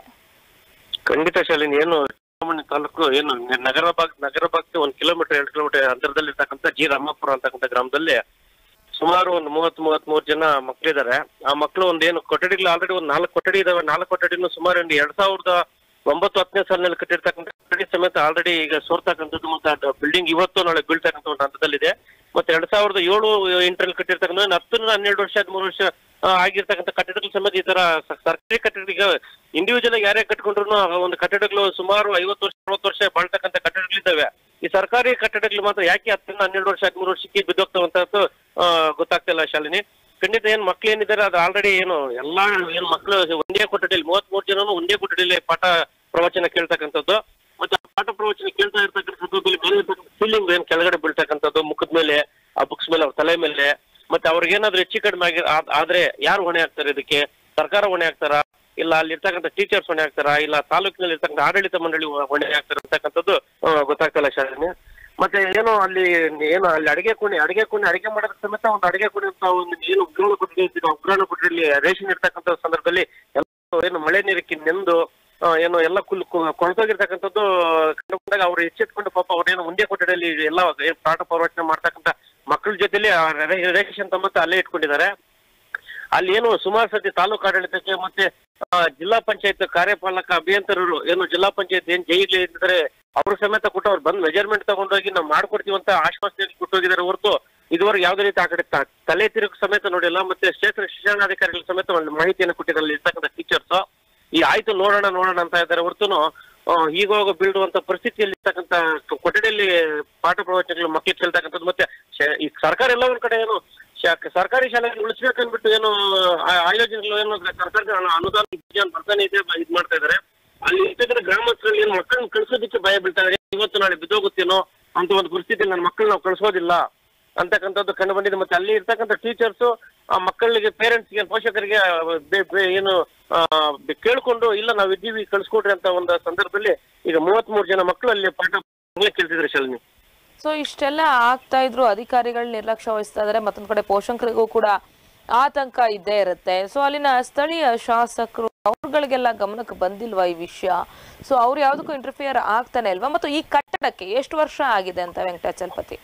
ಖಂಡಿತ ಶಾಲಿನಿ ಏನು ಚಿಂತಾಮಣಿ ತಾಲೂಕು ಏನು ನಗರ ಭಾಗ ನಗರ ಭಾಗಕ್ಕೆ ಒಂದ್ ಕಿಲೋಮೀಟರ್ ಎರಡು ಕಿಲೋಮೀಟರ್ ಅಂತರದಲ್ಲಿ ಇರ್ತಕ್ಕಂಥ ಜಿ ರಾಮಾಪುರ ಅಂತಕ್ಕಂಥ ಗ್ರಾಮದಲ್ಲಿ ಸುಮಾರು ಒಂದು ಮೂವತ್ ಮೂವತ್ತ್ ಮೂರು ಜನ ಮಕ್ಕಳಿದ್ದಾರೆ ಆ ಮಕ್ಕಳು ಒಂದೇನು ಕೊಠಡಿಗಳು ಆಲ್ರೆಡಿ ಒಂದು ನಾಲ್ಕು ಕೊಠಡಿ ಇದಾವೆ ನಾಲ್ಕು ಕೊಠಡಿನೂ ಸುಮಾರು ಒಂದು ಎರಡ್ ಸಾವಿರದ ಒಂಬತ್ತು ಹತ್ತನೇ ಸಾಲಿನಲ್ಲಿ ಕಟ್ಟಿರ್ತಕ್ಕಂಥ ಕೊಠಡಿ ಸಮೇತ ಆಲ್ರೆಡಿ ಈಗ ಸೋರ್ತಕ್ಕಂಥದ್ದು ಮತ್ತೆ ಬಿಲ್ಡಿಂಗ್ ಇವತ್ತು ನಾಳೆ ಬೀಳ್ತಕ್ಕಂಥ ಒಂದು ಹಂತದಲ್ಲಿದೆ ಮತ್ತೆ ಎರಡ್ ಸಾವಿರದ ಏಳು ಎಂಟರಲ್ಲಿ ಕಟ್ಟಿರ್ತಕ್ಕಂಥ ಒಂದು ಹತ್ತರಿಂದ ಹನ್ನೆರಡು ವರ್ಷ ಹದಿಮೂರು ವರ್ಷ ಆ, ಆಗಿರ್ತಕ್ಕಂಥ ಕಟ್ಟಡಗಳ ಸಮೇತ ಈ ತರ ಸ- ಸರ್ಕಾರಿ ಕಟ್ಟಡಗಳಿಗೆ ಇಂಡಿವಿಜುವಲ್ ಆಗಿ ಯಾರೇ ಕಟ್ಕೊಂಡ್ರು ಒಂದು ಕಟ್ಟಡಗಳು ಸುಮಾರು ಐವತ್ತು ವರ್ಷ ಅರವತ್ತು ವರ್ಷ ಬಾಳ್ತಕ್ಕಂಥ ಕಟ್ಟಡಗಳಿದ್ದಾವೆ ಈ ಸರ್ಕಾರಿ ಕಟ್ಟಡಗಳು ಮಾತ್ರ ಯಾಕೆ ಹತ್ತರಿಂದ ಹನ್ನೆರಡು ವರ್ಷ ಹದಿಮೂರು ವರ್ಷಕ್ಕೆ ಬಿದ್ದೋಗ್ತಾವಂತದ್ದು ಆ, ಗೊತ್ತಾಗ್ತಿಲ್ಲ ಶಾಲಿನಿ ಖಂಡಿತ ಏನ್ ಮಕ್ಳು ಏನಿದ್ದಾರೆ ಅದು ಆಲ್ರೆಡಿ ಏನು ಎಲ್ಲಾ ಏನ್ ಮಕ್ಳು ಒಂದೇ ಕೊಠಡಿಯಲ್ಲಿ ಮೂವತ್ತ್ ಮೂರು ಜನನು ಒಂದೇ ಕೊಠಡಿಯಲ್ಲಿ ಪಾಠ ಪ್ರವಚನ ಕೇಳ್ತಕ್ಕಂಥದ್ದು ಮತ್ತೆ ಆ ಪಾಠ ಪ್ರವಚನ ಕೇಳ್ತಾ ಇರ್ತಕ್ಕಂಥದ್ದು ಫೀಲಿಂಗ್ ಏನ್ ಕೆಳಗಡೆ ಬೀಳ್ತಕ್ಕಂಥದ್ದು ಮುಖದ ಮೇಲೆ ಆ ಬುಕ್ಸ್ ಮೇಲೆ ಅವ್ರ ತಲೆ ಮೇಲೆ ಮತ್ತೆ ಅವ್ರಿಗೇನಾದ್ರೂ ಹೆಚ್ಚು ಕಡಿಮೆ ಆಗಿ ಆದ್- ಆದ್ರೆ ಯಾರು ಹೊಣೆ ಆಗ್ತಾರೆ ಇದಕ್ಕೆ ಸರ್ಕಾರ ಹೊಣೆ ಆಗ್ತಾರಾ ಇಲ್ಲ ಅಲ್ಲಿ ಇರ್ತಕ್ಕಂಥ ಟೀಚರ್ಸ್ ಹೊಣೆ ಆಗ್ತಾರಾ ಇಲ್ಲ ತಾಲೂಕಿನಲ್ಲಿ ಇರ್ತಕ್ಕಂಥ ಆಡಳಿತ ಮಂಡಳಿ ಹೊಣೆ ಆಗ್ತಾರೆ ಅಂತಕ್ಕಂಥದ್ದು ಆ, ಗೊತ್ತಾಗ್ತಲ್ಲ ಶಾಲಿನಿ ಮತ್ತೆ ಏನು ಅಲ್ಲಿ ಏನು ಅಲ್ಲಿ ಅಡಿಗೆ ಕೋಣೆ ಅಡಿಗೆ ಕೋಣೆ ಅಡಿಗೆ ಮಾಡೋದಕ್ಕೆ ಸಮೇತ ಒಂದು ಅಡಿಗೆ ಕೋಣೆ ಅಂತ ಒಂದು ಏನು ಉಗ್ರಾಣ ಕೊಠಡಿ ಇರ್ತೀವಿ ಉಗ್ರಾಣ ಕೊಠಡಿಯಲ್ಲಿ ರೇಷನ್ ಇರ್ತಕ್ಕಂಥ ಸಂದರ್ಭದಲ್ಲಿ ಎಲ್ಲ ಏನು ಮಳೆ ನೀರಕ್ಕೆ ನೆಂದು ಆ, ಏನು ಎಲ್ಲ ಕುಲ್ ಕು- ಕೊಳ್ತೋಗಿರ್ತಕ್ಕಂಥದ್ದು ಕಂಡುಕೊಂಡಾಗ ಅವ್ರು ಎಚ್ಚೆತ್ಕೊಂಡು ಪಾಪ ಅವ್ರೇನು ಮುಂದೆ ಕೊಠಡಿಯಲ್ಲಿ ಎಲ್ಲ ಏನ್ ಪಾಠ ಪ್ರವಚನ ಮಾಡ್ತಕ್ಕಂಥ ಮಕ್ಕಳ ಜೊತೆಲಿ ಆ ರೇ- ರೇಷನ್ ತಮ್ಮತ್ತ ಅಲ್ಲೇ ಇಟ್ಕೊಂಡಿದ್ದಾರೆ ಅಲ್ಲಿ ಏನು ಸುಮಾರು ಸತಿ ತಾಲೂಕು ಆಡಳಿತಕ್ಕೆ ಮತ್ತೆ ಆ, ಜಿಲ್ಲಾ ಪಂಚಾಯತ್ ಕಾರ್ಯಪಾಲಕ ಅಭಿಯಂತರರು ಏನು ಜಿಲ್ಲಾ ಪಂಚಾಯತ್ ಏನ್ ಜೈಲಿ ಇದ್ದಾರೆ ಅವ್ರ ಸಮೇತ ಕೊಟ್ಟು ಅವ್ರು ಬಂದು ಮೆಜರ್ಮೆಂಟ್ ತಗೊಂಡೋಗಿ ನಾವು ಮಾಡ್ಕೊಡ್ತೀವಿ ಅಂತ ಆಶ್ವಾಸನೆ ಕೊಟ್ಟೋಗಿದ್ದಾರೆ ಹೊರತು ಇದುವರೆಗೆ ಯಾವುದೇ ರೀತಿ ಆ ಕಡೆ ತ- ತಲೆ ತಿರುగు ಸಮೇತ ನೋಡಿಲ್ಲ ಮತ್ತೆ ಕ್ಷೇತ್ರ ಶಿಕ್ಷಣಾಧಿಕಾರಿಗಳ ಸಮೇತ ಒಂದು ಮಾಹಿತಿಯನ್ನು ಕೊಟ್ಟಿದ್ದಾರೆ ಅಲ್ಲಿ ಇರ್ತಕ್ಕಂಥ ಟೀಚರ್ಸ್ ಈ ಆಯ್ತು ನೋಡೋಣ ನೋಡೋಣ ಅಂತ ಇದ್ದಾರೆ ಹೊರತುನು ಹೀಗೋಗ ಬೀಳುವಂತ ಪರಿಸ್ಥಿತಿಯಲ್ಲಿ ಇರ್ತಕ್ಕಂಥ ಕೊಠಡಿಯಲ್ಲಿ ಪಾಠ ಪ್ರವಚನಗಳು ಮಕ್ಕಳು ಕೇಳ್ತಕ್ಕಂಥದ್ದು ಮತ್ತೆ ಶ- ಈ ಸರ್ಕಾರ ಎಲ್ಲ ಒಂದ್ ಕಡೆ ಏನು ಶಾ- ಸರ್ಕಾರಿ ಶಾಲೆಗಳು ಉಳಿಸ್ಬೇಕಂದ್ಬಿಟ್ಟು ಏನು ಆ- ಆಯೋಜನೆಗಳು ಏನು ಸರ್ಕಾರದ ಅನು- ಅನುದಾನ ವಿಜ್ಞಾನ ಬರ್ತಾನೆ ಇದೆ ಬ- ಇದ್ ಮಾಡ್ತಾ ಇದಾರೆ ಅಲ್ಲಿ ಇರ್ತಕ್ಕಂಥ ಗ್ರಾಮಸ್ಥರಲ್ಲಿ ಏನು ಮಕ್ಕಳನ್ನ ಕಳ್ಸೋದಕ್ಕೆ ಭಯ ಬೀಳ್ತಾ ಇದಾರೆ ಇವತ್ತು ನಾಳೆ ಬಿದ್ದೋಗುತ್ತೇನೋ ಅಂತ ಒಂದು ಪರಿಸ್ಥಿತಿಯಲ್ಲಿ ನನ್ನ ಮಕ್ಕಳನ್ನ ನಾವು ಕಳ್ಸೋದಿಲ್ಲ ಅಂತಕ್ಕಂಥದ್ದು ಕಂಡು ಬಂದಿದೆ ಮತ್ತೆ ಅಲ್ಲಿ ಇರ್ತಕ್ಕಂಥ ಟೀಚರ್ಸ್ ಆ ಮಕ್ಕಳಿಗೆ ಪೇರೆಂಟ್ಸ್ಗೆ ಪೋಷಕರಿಗೆ ಬೆ- ಬೆ- ಏನು ಆ, ಬೆ- ಕೇಳ್ಕೊಂಡು ಇಲ್ಲ ನಾವು ಇದ್ದೀವಿ ಕಳ್ಸ್ಕೊಡ್ರಿ ಅಂತ ಒಂದು ಸಂದರ್ಭದಲ್ಲಿ ಈಗ ಮೂವತ್ತ್ ಮೂರು ಜನ ಮಕ್ಕಳು ಅಲ್ಲಿ ಪಾಠ ಕೇಳ್ತಿದ್ರು ಶಾಲಿನಿ ಸೊ ಇಷ್ಟೆಲ್ಲ ಆಗ್ತಾ ಇದ್ರು ಅಧಿಕಾರಿಗಳು ನಿರ್ಲಕ್ಷ್ಯ ವಹಿಸ್ತಾ ಇದಾರೆ ಮತ್ತೊಂದ್ ಕಡೆ ಪೋಷಕರಿಗೂ ಕೂಡ ಆತಂಕ ಇದ್ದೇ ಇರುತ್ತೆ ಸೊ ಅಲ್ಲಿನ ಸ್ಥಳೀಯ ಶಾಸಕರು ಅವ್ರುಗಳಿಗೆಲ್ಲ ಗಮನಕ್ಕೆ ಬಂದಿಲ್ವಾ ಈ ವಿಷಯ ಸೊ ಅವ್ರು ಯಾವ್ದಕ್ಕೂ ಇಂಟರ್ಫಿಯರ್ ಆಗ್ತಾನೆ ಇಲ್ವಾ ಮತ್ತು ಈ ಕಟ್ಟಡಕ್ಕೆ ಎಷ್ಟು ವರ್ಷ ಆಗಿದೆ ಅಂತ ವೆಂಕಟಾಚಲಪತಿ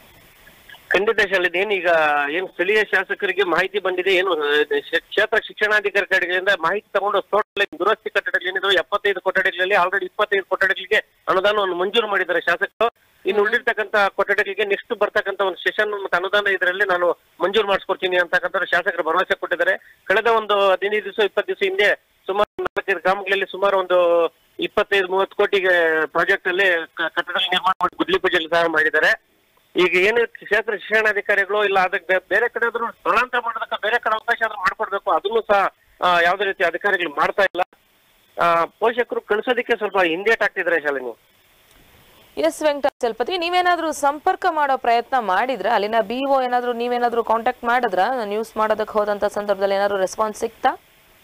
ಖಂಡಿತ ಶಾಲಿನಿ ಏನ್ ಈಗ ಏನ್ ಸ್ಥಳೀಯ ಶಾಸಕರಿಗೆ ಮಾಹಿತಿ ಬಂದಿದೆ ಏನು ಅಹ್, ಶ- ಕ್ಷೇತ್ರ ಶಿಕ್ಷಣಾಧಿಕಾರಿ ಕಡೆಯಿಂದ ಮಾಹಿತಿ ತಗೊಂಡು ಟೋಟಲ್ ದುರಸ್ತಿ ಕಟ್ಟಡಗಳು ಏನಿದ್ರು ಎಪ್ಪತ್ತೈದು ಕೊಠಡಿಗಳಲ್ಲಿ ಆಲ್ರೆಡಿ ಇಪ್ಪತ್ತೈದು ಕೊಠಡಿಗಳಿಗೆ ಅನುದಾನವನ್ನು ಮಂಜೂರು ಮಾಡಿದ್ದಾರೆ ಶಾಸಕರು ಇನ್ನು ಉಳಿದಿರ್ತಕ್ಕಂಥ ಕೊಠಡಿಗಳಿಗೆ ನೆಕ್ಸ್ಟ್ ಬರ್ತಕ್ಕಂಥ ಒಂದು ಸೆಷನ್ ಮತ್ತು ಅನುದಾನ ಇದರಲ್ಲಿ ನಾನು ಮಂಜೂರು ಮಾಡಿಸ್ಕೊಡ್ತೀನಿ ಅಂತಕ್ಕಂಥ ಶಾಸಕರು ಭರವಸೆ ಕೊಟ್ಟಿದ್ದಾರೆ ಕಳೆದ ಒಂದು ಹದಿನೈದು ದಿವಸ ಇಪ್ಪತ್ತು ದಿವಸ ಹಿಂದೆ ಸುಮಾರು ನಾಲ್ಕೈದು ಗ್ರಾಮಗಳಲ್ಲಿ ಸುಮಾರು ಒಂದು ಇಪ್ಪತ್ತೈದು ಮೂವತ್ತು ಕೋಟಿಗೆ ಪ್ರಾಜೆಕ್ಟ್ ಅಲ್ಲಿ ಕ- ಕಟ್ಟಡ ನಿರ್ಮಾಣ ಮಾಡಿ ಗುದ್ಲಿ ಪೂಜೆಯಲ್ಲಿ ಸಹ ಮಾಡಿದ್ದಾರೆ ಈಗ ಏನು ಕ್ಷೇತ್ರ ಶಿಕ್ಷಣಾಧಿಕಾರಿಗಳು ಇಲ್ಲ ಅದಕ್ಕೆ ಬೇ- ಬೇರೆ ಕಡೆ ಆದ್ರೂ ಸ್ಥಳಾಂತರ ಮಾಡೋದಕ್ಕೆ ಬೇರೆ ಕಡೆ ಅವಕಾಶ ಆದ್ರೂ ಮಾಡ್ಕೊಡ್ಬೇಕು ಅದನ್ನು ಸಹ ಆ, ಯಾವುದೇ ರೀತಿ ಅಧಿಕಾರಿಗಳು ಮಾಡ್ತಾ ಇಲ್ಲ ಆ, ಪೋಷಕರು ಕಳ್ಸೋದಕ್ಕೆ ಸ್ವಲ್ಪ ಹಿಂದೇಟ್ ಆಗ್ತಿದ್ದಾರೆ ಶಾಲಿನಿ ಎಸ್ ವೆಂಕಟಾಚಲಪತಿ ನೀವೇನಾದ್ರೂ ಸಂಪರ್ಕ ಮಾಡೋ ಪ್ರಯತ್ನ ಮಾಡಿದ್ರ ಅಲ್ಲಿನ ಬಿ ಒ ಏನಾದ್ರು ನೀವೇನಾದ್ರೂ ಕಾಂಟ್ಯಾಕ್ಟ್ ಮಾಡಿದ್ರ ನ್ಯೂಸ್ ಮಾಡೋದಕ್ಕೆ ಹೋದಂತ ಸಂದರ್ಭದಲ್ಲಿ ಏನಾದ್ರು ರೆಸ್ಪಾನ್ಸ್ ಸಿಕ್ತಾ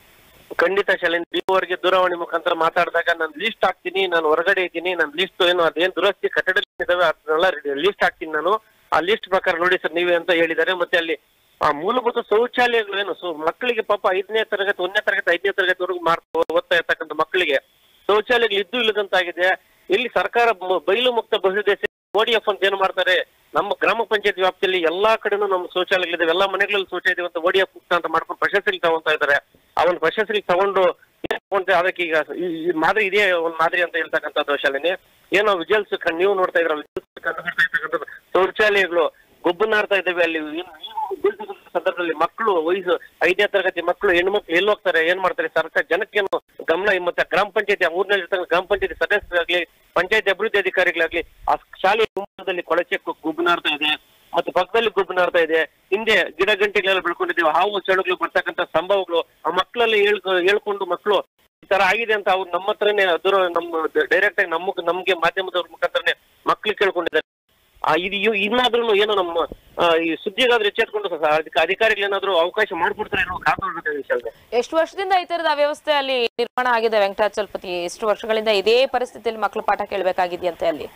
ಖಂಡಿತ ಶಾಲಿನಿ ನೀವು ಅವರಿಗೆ ದೂರವಾಣಿ ಮುಖಾಂತರ ಮಾತಾಡಿದಾಗ ನಾನು ಲೀಸ್ಟ್ ಹಾಕ್ತೀನಿ ನಾನು ಹೊರಗಡೆ ಇದ್ದೀನಿ ನನ್ನ ಲಿಸ್ಟ್ ಏನು ಅದೇನ್ ದುರಸ್ತಿ ಕಟ್ಟಡ ಇದಾವೆ ಅದನ್ನೆಲ್ಲ ಲೀಸ್ಟ್ ಹಾಕ್ತೀನಿ ನಾನು ಆ ಲಿಸ್ಟ್ ಪ್ರಕಾರ ನೋಡಿ ಸರ್ ನೀವೇ ಅಂತ ಹೇಳಿದ್ದಾರೆ ಮತ್ತೆ ಅಲ್ಲಿ ಆ ಮೂಲಭೂತ ಶೌಚಾಲಯಗಳು ಏನು ಸೊ ಮಕ್ಕಳಿಗೆ ಪಾಪ ಐದನೇ ತರಗತಿ ಒಂದನೇ ತರಗತಿ ಐದನೇ ತರಗತಿವರೆಗೂ ಮಾಡ್ತಾ ಓದ್ತಾ ಇರ್ತಕ್ಕಂಥ ಮಕ್ಕಳಿಗೆ ಶೌಚಾಲಯಗಳು ಇದ್ದು ಇಲ್ಲದಂತಾಗಿದೆ ಇಲ್ಲಿ ಸರ್ಕಾರ ಬ- ಬಯಲು ಮುಕ್ತ ಬಹುದೇಶ ಓಡಿಎಫ್ ಅಂತ ಏನು ಮಾಡ್ತಾರೆ ನಮ್ಮ ಗ್ರಾಮ ಪಂಚಾಯತ್ ವ್ಯಾಪ್ತಿಯಲ್ಲಿ ಎಲ್ಲಾ ಕಡೆನೂ ನಮ್ಮ ಶೌಚಾಲಯಗಳಿದೆ ಎಲ್ಲಾ ಮನೆಗಳಲ್ಲಿ ಶೌಚಾಲಯ ಇದೆ ಅಂತ ಓಡಿಎಫ್ ಮುಕ್ತ ಅಂತ ಮಾಡ್ಕೊಂಡು ಪ್ರಶಸ್ತಿ ತಗೊಂತಾ ಇದ್ದಾರೆ ಅವನ್ ಪ್ರಶಸ್ತಿ ತಗೊಂಡು ಏನ್ ತಗೊಂಡ್ರೆ ಅದಕ್ಕೆ ಈಗ ಈ ಈ ಮಾದರಿ ಇದೇ ಒಂದ್ ಮಾದರಿ ಅಂತ ಹೇಳ್ತಕ್ಕಂಥದ್ದು ಶಾಲಿನಿ ಏನೋ ವಿಜುವಲ್ಸ್ ನೀವು ನೋಡ್ತಾ ಇದ್ರ ವಿಜುವಲ್ಸ್ ಶೌಚಾಲಯಗಳು ಗೊಬ್ಬು ನಾರ್ತಾ ಇದ್ದಾವೆ ಅಲ್ಲಿ ಏನು ನೀರು ಬೀಳ್ತಕ್ಕಂಥ ಸಂದರ್ಭದಲ್ಲಿ ಮಕ್ಕಳು ವಯಸ್ಸು ಐದನೇ ತರಗತಿ ಮಕ್ಕಳು ಹೆಣ್ಮಕ್ಳು ಎಲ್ಲಿ ಹೋಗ್ತಾರೆ ಏನ್ ಮಾಡ್ತಾರೆ ಸರ್ಕಾರ ಜನಕ್ಕೇನು ಗಮನ ಮತ್ತೆ ಗ್ರಾಮ ಪಂಚಾಯತಿ ಊರಿನಲ್ಲಿ ಇರ್ತಕ್ಕಂಥ ಗ್ರಾಮ ಪಂಚಾಯತಿ ಸದಸ್ಯರಾಗ್ಲಿ ಪಂಚಾಯತಿ ಅಭಿವೃದ್ಧಿ ಅಧಿಕಾರಿಗಳಾಗ್ಲಿ ಆ ಶಾಲೆಯ ಮುಂಭಾಗದಲ್ಲಿ ಕೊಳಚೆ ಕು- ಗುಬ್ಬು ನಾರ್ತಾ ಇದೆ ಮತ್ತೆ ಪಕ್ಕದಲ್ಲಿ ಗುಬ್ಬು ನಾರ್ತಾ ಇದೆ ಹಿಂದೆ ಗಿಡ ಗಂಟೆಗಳೆಲ್ಲ ಬೆಳ್ಕೊಂಡಿದ್ದೀವಿ ಹಾವು ಚಳುಗಳು ಬರ್ತಕ್ಕಂಥ ಸಂಭವಗಳು ಆ ಮಕ್ಕಳಲ್ಲಿ ಹೇಳ್ಕೊ ಹೇಳ್ಕೊಂಡು ಮಕ್ಕಳು ಈ ತರ ಆಗಿದೆ ಅಂತ ಅವ್ರು ನಮ್ಮ ಹತ್ರನೇ ದೂರ ನಮ್ಮ ಡೈರೆಕ್ಟ್ ಆಗಿ ನಮ್ಮ ನಮ್ಗೆ ಮಾಧ್ಯಮದವ್ರ ಮುಖಾಂತರನೇ ಮಕ್ಳು ಕೇಳ್ಕೊಂಡಿದ್ದಾರೆ ಆ ಇದು ಇವ್- ಇನ್ನಾದ್ರೂ ಏನೋ ನಮ್ಮ ಆ, ಈ ಸುದ್ದಿಗಾದ್ರೂ ಎಚ್ಚೆತ್ಕೊಂಡು ಸ- ಅದಕ್ಕೆ ಅಧಿಕಾರಿಗಳು ಏನಾದ್ರು ಅವಕಾಶ ಮಾಡ್ಕೊಡ್ತಾರೆ ಅನ್ನೋ ಕಾಪಾಡಬೇಕಾದ ವಿಷಯ ಅಲ್ವೇ? ಎಷ್ಟು ವರ್ಷದಿಂದ ಈ ತರದ ವ್ಯವಸ್ಥೆ ಅಲ್ಲಿ ನಿರ್ಮಾಣ ಆಗಿದೆ ವೆಂಕಟಾಚಲಪತಿ ಎಷ್ಟು ವರ್ಷಗಳಿಂದ ಇದೇ ಪರಿಸ್ಥಿತಿಯಲ್ಲಿ ಮಕ್ಕಳು ಪಾಠ ಕೇಳಬೇಕಾಗಿದೆಯಂತೆ ಅಲ್ಲಿ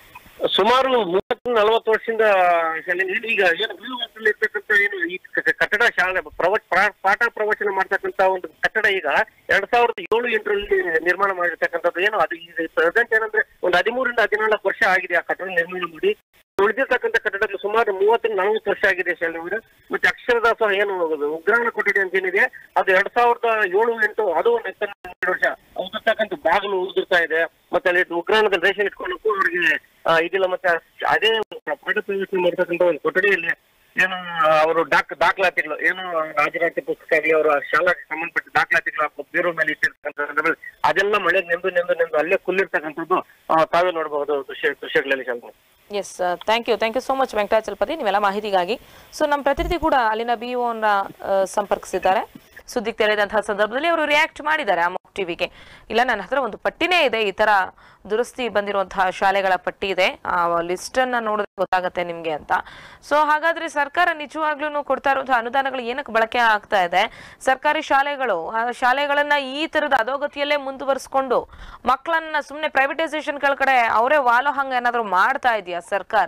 ಸುಮಾರು ಮೂವತ್ತು ನಲವತ್ತು ವರ್ಷದಿಂದ ಶಾಲೆಯಲ್ಲಿ ಈಗ ಏನು ಬೀಳುವಂತಲ್ಲಿ ಇರ್ತಕ್ಕಂಥ ಏನು ಈ ಕ- ಕಟ್ಟಡ ಶಾಲೆ ಪ್ರವ ಪ್ರಾ- ಪಾಠ ಪ್ರವಚನ ಮಾಡ್ತಕ್ಕಂಥ ಒಂದು ಕಟ್ಟಡ ಈಗ ಎರಡ್ ಸಾವಿರದ ಏಳು ಎಂಟರಲ್ಲಿ ನಿರ್ಮಾಣ ಮಾಡಿರ್ತಕ್ಕಂಥದ್ದು ಏನು ಅದು ಈಗ ಪ್ರೆಸೆಂಟ್ ಏನಂದ್ರೆ ಒಂದು ಹದಿಮೂರಿಂದ ಹದಿನಾಲ್ಕು ವರ್ಷ ಆಗಿದೆ ಆ ಕಟ್ಟಡ ನಿರ್ಮಾಣ ಮಾಡಿ ಉಳಿದಿರ್ತಕ್ಕಂಥ ಕಟ್ಟಡಗಳು ಸುಮಾರು ಮೂವತ್ತರಿಂದ ನಲವತ್ತು ವರ್ಷ ಆಗಿದೆ ಶಾಲೆ ಮತ್ತೆ ಅಕ್ಷರದಾಸ ಏನು ಉಗ್ರಾಣ ಕೊಠಡಿ ಅಂತ ಏನಿದೆ ಅದು ಎರಡ್ ಸಾವಿರದ ಏಳು ಎಂಟು ಅದು ಒಂದು ಹತ್ತೆರಡು ವರ್ಷ ಉಳಿದಿರ್ತಕ್ಕಂಥ ಬಾಗಿಲು ಉಳಿದಿರ್ತಾ ಇದೆ ಮತ್ತೆ ಅಲ್ಲಿ ಉಗ್ರಾಣದಲ್ಲಿ ರೇಷನ್ ಇಟ್ಕೊಳ್ಳೋಕ್ಕೂ ಅವ್ರಿಗೆ ಆ, ಇದಿಲ್ಲ ಮತ್ತೆ ಅದೇ ಪಾಠ ಪ್ರವೇಶ ಮಾಡ್ತಕ್ಕಂಥ ಒಂದು ಕೊಠಡಿಯಲ್ಲಿ ಏನು ಅವರು ಡಾಕ್ ದಾಖಲಾತಿಗಳು ಏನು ಹಾಜರಾತಿ ಪುಸ್ತಕ ಆಗಲಿ ಅವರ ಶಾಲಾಗೆ ಸಂಬಂಧಪಟ್ಟ ದಾಖಲಾತಿಗಳು ಆ ಬೀರೋ ಮೇಲೆ ಇಟ್ಟಿರ್ತಕ್ಕಂಥ ಸಂದರ್ಭದಲ್ಲಿ ಅದೆಲ್ಲ ಮಳೆ ನೆಂದು ನೆಂದು ನೆಂದು ಅಲ್ಲೇ ಕುಲ್ಲಿರ್ತಕ್ಕಂಥದ್ದು ಆ, ತಾವೇ ನೋಡಬಹುದು ದೃಶ್ಯ ದೃಶ್ಯಗಳಲ್ಲಿ ಶಾಲೆ yes thank you thank you so much Venkatachalapathi ನೀವೆಲ್ಲ ಮಾಹಿತಿಗಾಗಿ ಸೊ ನಮ್ಮ ಪ್ರತಿನಿಧಿ ಕೂಡ ಅಲ್ಲಿನ ಬಿ ಒನ ಸಂಪರ್ಕಿಸಿದ್ದಾರೆ ಸುದ್ದಿಗೆ ತೆರೆದಂತಹ ಸಂದರ್ಭದಲ್ಲಿ ಅವರು ರಿಯಾಕ್ಟ್ ಮಾಡಿದ್ದಾರೆ ಅಮೋಕ್ ಟಿವಿಗೆ ಇಲ್ಲ ನನ್ನ ಹತ್ರ ಒಂದು ಪಟ್ಟಿನೇ ಇದೆ ಈ ತರ ದುರಸ್ತಿ ಬಂದಿರುವಂತಹ ಶಾಲೆಗಳ ಪಟ್ಟಿ ಇದೆ ಆ ಲಿಸ್ಟ್ ಅನ್ನ ನೋಡಿದ್ರೆ ಗೊತ್ತಾಗತ್ತೆ ನಿಮ್ಗೆ ಅಂತ ಸೊ ಹಾಗಾದ್ರೆ ಸರ್ಕಾರ ನಿಜವಾಗ್ಲೂ ಕೊಡ್ತಾ ಇರುವಂತಹ ಅನುದಾನಗಳು ಏನಕ್ಕೆ ಬಳಕೆ ಆಗ್ತಾ ಇದೆ ಸರ್ಕಾರಿ ಶಾಲೆಗಳು ಆ ಶಾಲೆಗಳನ್ನ ಈ ತರದ ಅಧೋಗತಿಯಲ್ಲೇ ಮುಂದುವರಿಸ್ಕೊಂಡು ಮಕ್ಕಳನ್ನ ಸುಮ್ಮನೆ ಪ್ರೈವೇಟೈಸೇಷನ್ಗಳ ಕಡೆ ಅವರೇ ವಾಲೋ ಹಂಗ ಏನಾದ್ರು ಮಾಡ್ತಾ ಇದೆಯಾ ಸರ್ಕಾರ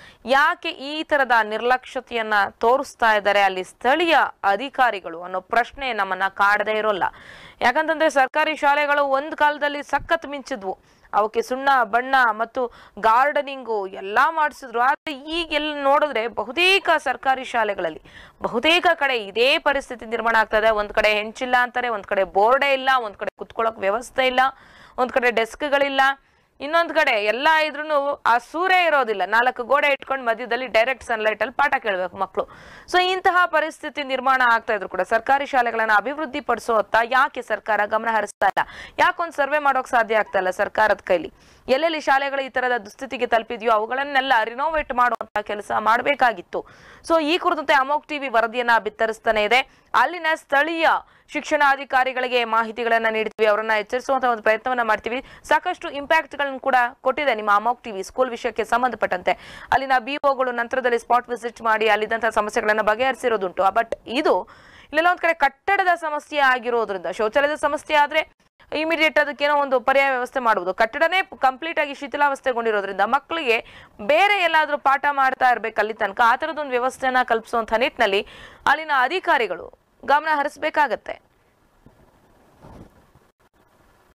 ಯಾಕೆ ಈ ತರದ ನಿರ್ಲಕ್ಷ್ಯತೆಯನ್ನ ತೋರಿಸ್ತಾ ಇದ್ದಾರೆ ಅಲ್ಲಿ ಸ್ಥಳೀಯ ಅಧಿಕಾರಿಗಳು ಅನ್ನೋ ಪ್ರಶ್ನೆ ನಮ್ಮನ್ನ ಕಾಡದೇ ಇರೋಲ್ಲ ಯಾಕಂತಂದ್ರೆ ಸರ್ಕಾರಿ ಶಾಲೆಗಳು ಒಂದ್ ಕಾಲದಲ್ಲಿ ಸಖತ್ ಮಿಂಚಿದ್ವು ಅವಕ್ಕೆ ಸುಣ್ಣ ಬಣ್ಣ ಮತ್ತು ಗಾರ್ಡನಿಂಗು ಎಲ್ಲಾ ಮಾಡಿಸಿದ್ರು ಆದ್ರೆ ಈಗ ಎಲ್ಲಿ ನೋಡಿದ್ರೆ ಬಹುತೇಕ ಸರ್ಕಾರಿ ಶಾಲೆಗಳಲ್ಲಿ ಬಹುತೇಕ ಕಡೆ ಇದೇ ಪರಿಸ್ಥಿತಿ ನಿರ್ಮಾಣ ಆಗ್ತಾ ಇದೆ ಒಂದ್ ಕಡೆ ಹೆಂಚಿಲ್ಲ ಅಂತಾರೆ ಒಂದ್ ಕಡೆ ಬೋರ್ಡೇ ಇಲ್ಲ ಒಂದ್ ಕಡೆ ಕುತ್ಕೊಳ್ಳೋಕ್ ವ್ಯವಸ್ಥೆ ಇಲ್ಲ ಒಂದ್ ಕಡೆ ಡೆಸ್ಕ್ಗಳಿಲ್ಲ ಇನ್ನೊಂದ್ ಕಡೆ ಎಲ್ಲ ಇದ್ರೂ ಆ ಸೂರ್ಯ ಇರೋದಿಲ್ಲ ನಾಲ್ಕು ಗೋಡೆ ಇಟ್ಕೊಂಡು ಮಧ್ಯದಲ್ಲಿ ಡೈರೆಕ್ಟ್ ಸನ್ಲೈಟ್ ಅಲ್ಲಿ ಪಾಠ ಕೇಳ್ಬೇಕು ಮಕ್ಕಳು ಸೊ ಇಂತಹ ಪರಿಸ್ಥಿತಿ ನಿರ್ಮಾಣ ಆಗ್ತಾ ಇದ್ರು ಕೂಡ ಸರ್ಕಾರಿ ಶಾಲೆಗಳನ್ನ ಅಭಿವೃದ್ಧಿ ಪಡಿಸೋತ್ತ ಯಾಕೆ ಸರ್ಕಾರ ಗಮನ ಹರಿಸ್ತಾ ಇಲ್ಲ ಯಾಕೊಂದ್ ಸರ್ವೆ ಮಾಡೋಕ್ ಸಾಧ್ಯ ಆಗ್ತಾ ಇಲ್ಲ ಸರ್ಕಾರದ ಕೈಲಿ ಎಲ್ಲೆಲ್ಲಿ ಶಾಲೆಗಳು ಈ ತರದ ದುಸ್ಥಿತಿಗೆ ತಲುಪಿದ್ಯೋ ಅವುಗಳನ್ನೆಲ್ಲ ರಿನೋವೇಟ್ ಮಾಡುವಂತ ಕೆಲಸ ಮಾಡಬೇಕಾಗಿತ್ತು ಸೊ ಈ ಕುರಿತಂತೆ ಅಮೋಕ್ ಟಿವಿ ವರದಿಯನ್ನ ಬಿತ್ತರಿಸ್ತಾನೆ ಇದೆ ಅಲ್ಲಿನ ಸ್ಥಳೀಯ ಶಿಕ್ಷಣಾಧಿಕಾರಿಗಳಿಗೆ ಮಾಹಿತಿಗಳನ್ನ ನೀಡ್ತೀವಿ ಅವರನ್ನ ಎಚ್ಚರಿಸುವಂತ ಒಂದು ಪ್ರಯತ್ನವನ್ನ ಮಾಡ್ತೀವಿ ಸಾಕಷ್ಟು ಇಂಪ್ಯಾಕ್ಟ್ ಗಳನ್ನ ಕೂಡ ಕೊಟ್ಟಿದೆ ನಿಮ್ಮ ಅಮೋಕ್ ಟಿವಿ ಸ್ಕೂಲ್ ವಿಷಯಕ್ಕೆ ಸಂಬಂಧಪಟ್ಟಂತೆ ಅಲ್ಲಿನ ಬಿಒಗಳು ನಂತರದಲ್ಲಿ ಸ್ಪಾಟ್ ವಿಸಿಟ್ ಮಾಡಿ ಅಲ್ಲಿದ್ದಂತಹ ಸಮಸ್ಯೆಗಳನ್ನ ಬಗೆಹರಿಸಿರೋದುಂಟು ಬಟ್ ಇದು ಇಲ್ಲೆಲ್ಲ ಒಂದ್ ಕಡೆ ಕಟ್ಟಡದ ಸಮಸ್ಯೆ ಆಗಿರೋದ್ರಿಂದ ಶೌಚಾಲಯದ ಸಮಸ್ಯೆ ಆದ್ರೆ ಇಮಿಡಿಯೇಟ್ ಅದಕ್ಕೇನೋ ಒಂದು ಪರ್ಯಾಯ ವ್ಯವಸ್ಥೆ ಮಾಡುವುದು ಕಟ್ಟಡನೇ ಕಂಪ್ಲೀಟ್ ಆಗಿ ಶಿಥಿಲಾವಸ್ಥೆಗೊಂಡಿರೋದ್ರಿಂದ ಮಕ್ಕಳಿಗೆ ಬೇರೆ ಎಲ್ಲಾದ್ರೂ ಪಾಠ ಮಾಡ್ತಾ ಇರ್ಬೇಕು ಅಲ್ಲಿ ತನಕ ಆ ಥರದೊಂದು ವ್ಯವಸ್ಥೆನ ಕಲ್ಪಿಸುವಂಥ ನಿಟ್ಟಿನಲ್ಲಿ ಅಲ್ಲಿನ ಅಧಿಕಾರಿಗಳು ಗಮನ ಹರಿಸಬೇಕಾಗತ್ತೆ